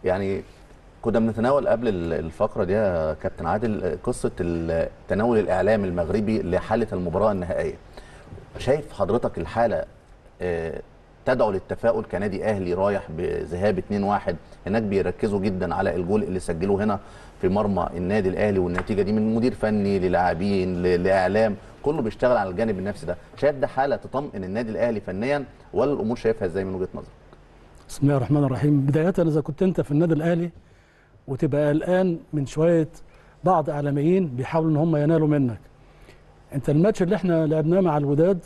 يعني كنا بنتناول قبل ال- الفقره دي يا كابتن عادل قصه ال- تناول الاعلام المغربي لحاله المباراه النهائيه شايف حضرتك الحاله آه، تدعو للتفاؤل كنادي اهلي رايح بذهاب 2-1 هناك بيركزوا جدا على الجول اللي سجلوه هنا في مرمى النادي الاهلي والنتيجه دي من مدير فني للاعبين ل- لاعلام كله بيشتغل على الجانب النفسي ده شايف ده حاله تطمئن النادي الاهلي فنيا ولا الامور شايفها ازاي من وجهه نظرك بسم الله الرحمن الرحيم بداية إذا كنت أنت في النادي الأهلي وتبقى قلقان من شوية بعض إعلاميين بيحاولوا إن هم ينالوا منك أنت الماتش اللي إحنا لعبناه مع الوداد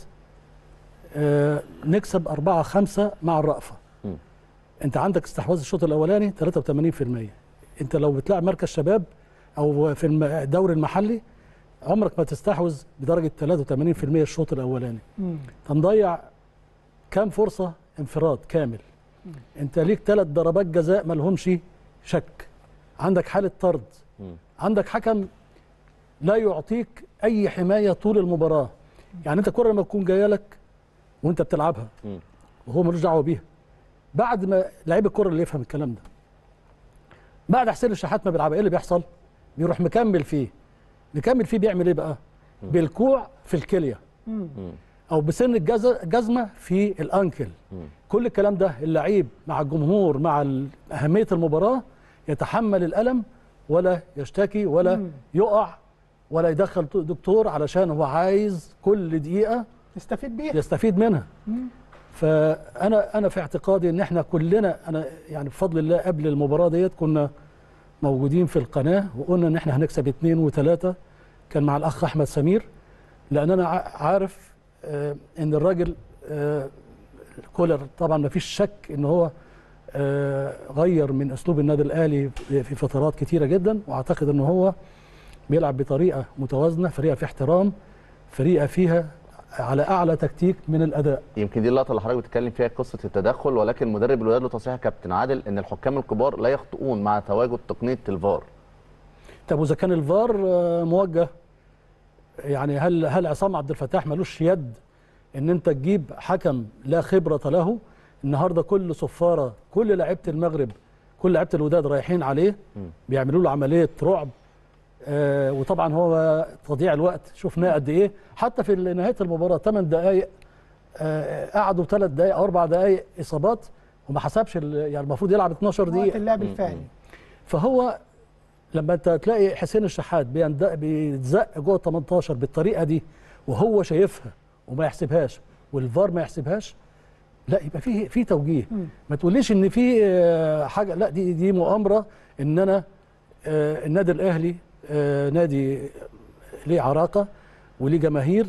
آه نكسب 4 5 مع الرأفة مم. أنت عندك استحواذ الشوط الأولاني 83% أنت لو بتلعب مركز شباب أو في الم- الدوري المحلي عمرك ما تستحوذ بدرجة 83% الشوط الأولاني مم. انت مضيع كام فرصه انفراد كامل انت ليك ثلاث ضربات جزاء ما لهمش شك عندك حاله طرد مم. عندك حكم لا يعطيك اي حمايه طول المباراه يعني انت الكره لما تكون جايه لك وانت بتلعبها مم. وهو ملوش دعوه بيها بعد ما لعيب الكره اللي يفهم الكلام ده بعد حسين الشحات ما بيلعبها ايه اللي بيحصل بيروح مكمل فيه مكمل فيه بيعمل ايه بقى بالكوع في الكليه مم. او بسن الجز- الجزمه في الانكل مم. كل الكلام ده اللعيب مع الجمهور مع ال- اهميه المباراه يتحمل الالم ولا يشتكي ولا مم. يقع ولا يدخل دكتور علشان هو عايز كل دقيقه نستفيد بيها يستفيد منها مم. فانا انا في اعتقادي ان احنا كلنا انا يعني بفضل الله قبل المباراه ديت كنا موجودين في القناه وقلنا ان احنا هنكسب اثنين وثلاثه كان مع الاخ احمد سمير لان انا ع- عارف آه، ان الراجل آه، كولر طبعا ما فيش شك ان هو آه، غير من اسلوب النادي الاهلي في في فترات كتيره جدا واعتقد ان هو بيلعب بطريقه متوازنه فريقه في احترام فريقه فيها على اعلى تكتيك من الاداء يمكن دي اللقطه اللي حضرتك بتتكلم فيها قصه التدخل ولكن مدرب الوداد له تصريح يا كابتن عادل ان الحكام الكبار لا يخطئون مع تواجد تقنيه الفار طب واذا كان الفار آه، موجه يعني هل هل عصام عبد الفتاح ملوش يد ان انت تجيب حكم لا خبره له النهارده كل صفاره كل لعيبه المغرب كل لعيبه الوداد رايحين عليه بيعملوا له عمليه رعب آه وطبعا هو تضييع الوقت شفناه قد ايه حتى في نهايه المباراه 8 دقائق آه قعدوا 3 دقائق او 4 دقائق اصابات وما حسبش ال- يعني المفروض يلعب 12 وقت دقيقه اللعب الفعلي فهو لما انت تلاقي حسين الشحات بيند- بيتزق جوه ال 18 بالطريقه دي وهو شايفها وما يحسبهاش والفار ما يحسبهاش لا يبقى في في توجيه مم. ما تقوليش ان في آه، حاجه لا دي دي مؤامره ان انا آه، النادي الاهلي آه، نادي ليه عراقه وليه جماهير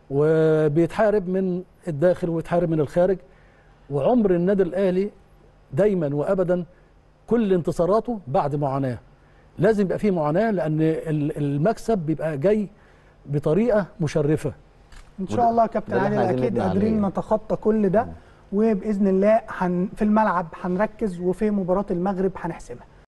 وبيتحارب من الداخل ويتحارب من الخارج وعمر النادي الاهلي دايما وابدا كل انتصاراته بعد معاناه لازم يبقى فيه معاناه لان ال- المكسب بيبقى جاي بطريقه مشرفه ان شاء الله يا كابتن ده اللي عادل احنا عايزين اكيد نبني قادرين عليه. نتخطى كل ده وباذن الله حن في الملعب هنركز وفي مباراه المغرب هنحسمها